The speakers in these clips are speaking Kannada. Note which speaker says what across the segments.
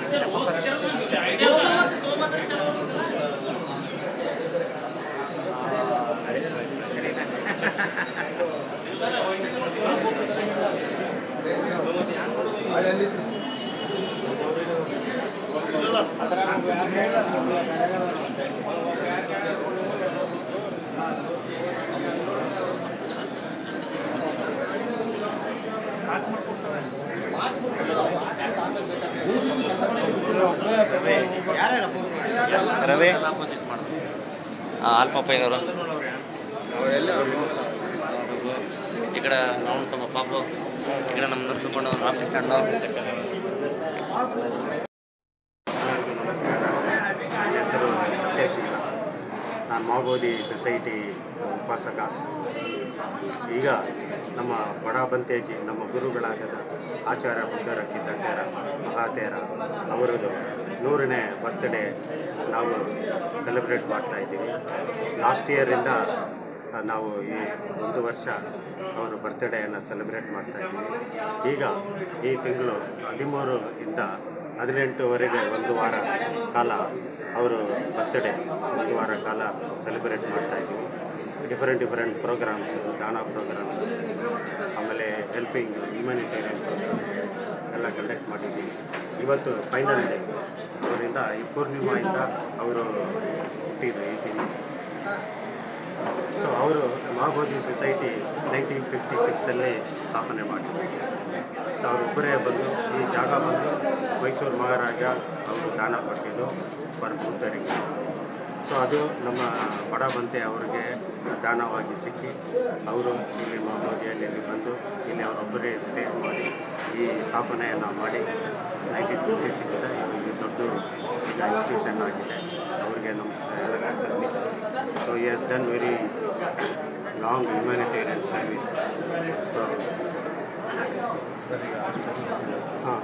Speaker 1: ರವಿ ಆಲ್ಪಪ್ಪಯ್ಯನವರು ఇక్కడ అవును తమ పాప ఇక్కడ ನಮ್ಮ ನರ್ಸುಕೊಂಡು ರಾತ್ರಿ ಸ್ಟ್ಯಾಂಡ್
Speaker 2: ನಮಸ್ಕಾರ ನನ್ನ ಹೆಸರು ವೆಂಕಟೇಶ್ ಇಲ್ಲ ನಾನು ಮಾಗೋದಿ ಸೊಸೈಟಿ ಉಪಾಸಕ ಈಗ ನಮ್ಮ ಬಡಾಬಂತೇಜಿ ನಮ್ಮ ಗುರುಗಳಾಗದ ಆಚಾರ್ಯ ಬುದ್ಧರ ಕಿತ್ತೇರ ಮಹಾತೇರ ಅವರದು ನೂರನೇ ಬರ್ತ್ಡೇ ನಾವು ಸೆಲೆಬ್ರೇಟ್ ಮಾಡ್ತಾ ಇದ್ದೀವಿ ಲಾಸ್ಟ್ ಇಯರಿಂದ ನಾವು ಈ ಒಂದು ವರ್ಷ ಅವರು ಬರ್ತ್ಡೇಯನ್ನು ಸೆಲೆಬ್ರೇಟ್ ಮಾಡ್ತಾ ಇದ್ದೀವಿ ಈಗ ಈ ತಿಂಗಳು ಹದಿಮೂರು ಇಂದ ಹದಿನೆಂಟುವರೆಗೆ ಒಂದು ವಾರ ಕಾಲ ಅವರು ಬರ್ತ್ಡೇ ಒಂದು ವಾರ ಕಾಲ ಸೆಲೆಬ್ರೇಟ್ ಮಾಡ್ತಾ ಇದ್ದೀವಿ ಡಿಫರೆಂಟ್ ಡಿಫರೆಂಟ್ ಪ್ರೋಗ್ರಾಮ್ಸ್ ದಾನ ಪ್ರೋಗ್ರಾಮ್ಸ್ ಆಮೇಲೆ ಹೆಲ್ಪಿಂಗ್ ಹ್ಯುಮ್ಯಾನಿಟೇರಿಯನ್ ಪ್ರೋಗ್ರಾಮ್ಸ್ ಎಲ್ಲ ಕಂಡಕ್ಟ್ ಮಾಡಿದ್ದೀವಿ ಇವತ್ತು ಫೈನಲ್ ಡೇ ಅವರಿಂದ ಈ ಪೂರ್ಣಿಮೆಯಿಂದ ಅವರು ಹುಟ್ಟಿದ್ರು ಈ ತಿಂಗಳು ಸೊ ಅವರು ಮಾಗೋದಿ ಸೊಸೈಟಿ ನೈನ್ಟೀನ್ ಫಿಫ್ಟಿ ಸಿಕ್ಸಲ್ಲಿ ಸ್ಥಾಪನೆ ಮಾಡಿದರು ಸೊ ಅವರೊಬ್ಬರೇ ಬಂದು ಈ ಜಾಗ ಬಂದು ಮೈಸೂರು ಮಹಾರಾಜ ಅವರು ದಾನ ಕೊಟ್ಟಿದ್ದು ಪರ್ ಬುದ್ಧರಿಗೆ ಸೊ ಅದು ನಮ್ಮ ಬಡಬಂತೆ ಅವರಿಗೆ ದಾನವಾಗಿ ಸಿಕ್ಕಿ ಅವರು ಇಲ್ಲಿ ಮಾಗೋದಿಯಲ್ಲಿ ಇಲ್ಲಿ ಬಂದು ಇಲ್ಲಿ ಅವರೊಬ್ಬರೇ ಸ್ಟೇ ಮಾಡಿ ಈ ಸ್ಥಾಪನೆಯನ್ನು ಮಾಡಿ ನೈನ್ಟೀನ್ ಫಿಫ್ಟಿ ಸಿಕ್ಸ್ ಇಲ್ಲಿ ದೊಡ್ಡ ಈಗ ಇನ್ಸ್ಟಿಟ್ಯೂಷನ್ ಆಗಿದೆ ಅವರಿಗೆ ನಮ್ಮ ಎಲ್ಲ ಕರ್ತವ್ಯ ಸೊ ಈ has done very long humanitarian service so ಹಾಂ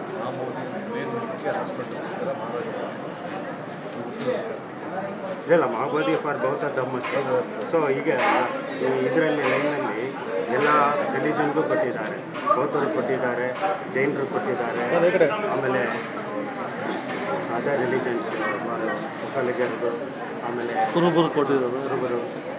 Speaker 2: ಇಲ್ಲ ಮಹಾಬೋಧಿ ಫಾರ್ ಬೌದ್ಧ ಧರ್ಮಕ್ಕೆ ಸೊ ಈಗ ಈ ಇದರಲ್ಲಿ ಲೈನಲ್ಲಿ ಎಲ್ಲ ರಿಲಿಜನ್ಗೂ ಕೊಟ್ಟಿದ್ದಾರೆ ಬೌದ್ಧರು ಕೊಟ್ಟಿದ್ದಾರೆ ಜೈನರು ಕೊಟ್ಟಿದ್ದಾರೆ ಆಮೇಲೆ ಅದರ್ ರಿಲಿಜನ್ಸ್ ಒಕ್ಕಲಿಗರದು ಆಮೇಲೆ
Speaker 1: ಕುರುಬರು ಕೊಟ್ಟಿರೋದು
Speaker 2: ಕುರುಬರು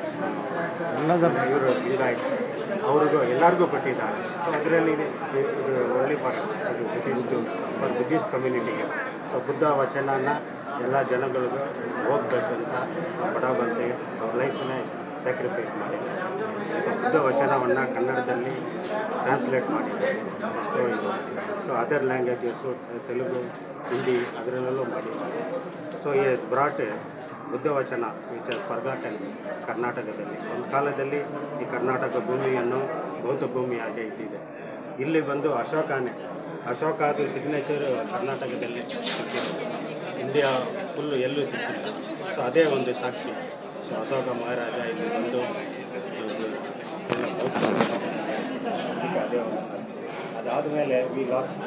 Speaker 2: ಇವರು ಲಿಂಗಾಯತ್ ಅವ್ರಿಗೂ ಎಲ್ಲರಿಗೂ ಕೊಟ್ಟಿದ್ದಾರೆ ಸೊ ಅದರಲ್ಲಿ ಇದು ಇದು ಒಳ್ಳೆ ಫಾರ್ ಅದು ಬುದ್ಧಿಸ್ಟ್ ಫಾರ್ ಬುದ್ಧಿಸ್ಟ್ ಕಮ್ಯುನಿಟಿಗೆ ಸೊ ಬುದ್ಧ ವಚನನ ಎಲ್ಲ ಜನಗಳಿಗೂ ಹೋಗ್ಬೇಕಂತ ಬಡ ಬಂತೆ ಅವ್ರ ಲೈಫನ್ನೇ ಸ್ಯಾಕ್ರಿಫೈಸ್ ಮಾಡಿದ್ದಾರೆ ಸೊ ಬುದ್ಧ ವಚನವನ್ನು ಕನ್ನಡದಲ್ಲಿ ಟ್ರಾನ್ಸ್ಲೇಟ್ ಮಾಡಿದ್ದಾರೆ ಎಷ್ಟೋ ಇದು so other languages Telugu Hindi ಅದರಲ್ಲೆಲ್ಲೂ ಮಾಡಿದ್ದಾರೆ ಸೊ ಎಸ್ ಬ್ರಾಟ್ ಬುದ್ಧ ವಚನ ವಿಚ್ ಆಸ್ ಫರ್ಗಾಟನ್ ಕರ್ನಾಟಕದಲ್ಲಿ ಒಂದು ಕಾಲದಲ್ಲಿ ಈ ಕರ್ನಾಟಕ ಭೂಮಿಯನ್ನು ಬೌದ್ಧ ಭೂಮಿಯಾಗಿ ಇದ್ದಿದೆ ಇಲ್ಲಿ ಬಂದು ಅಶೋಕನೇ ಅಶೋಕದು ಸಿಗ್ನೇಚರ್ ಕರ್ನಾಟಕದಲ್ಲಿ ಸಿಕ್ಕಿದೆ ಇಂಡಿಯಾ ಫುಲ್ಲು ಎಲ್ಲೂ ಸಿಕ್ಕಿಲ್ಲ ಸೊ ಅದೇ ಒಂದು ಸಾಕ್ಷಿ ಸೊ ಅಶೋಕ ಮಹಾರಾಜ ಇಲ್ಲಿ ಬಂದು ಒಂದು ಎಲ್ಲ ಬೌದ್ಧ ಅದಕ್ಕೆ ಅದೇ ಒಂದು ಅದಾದಮೇಲೆ ವಿ ಲಾಸ್ಟ್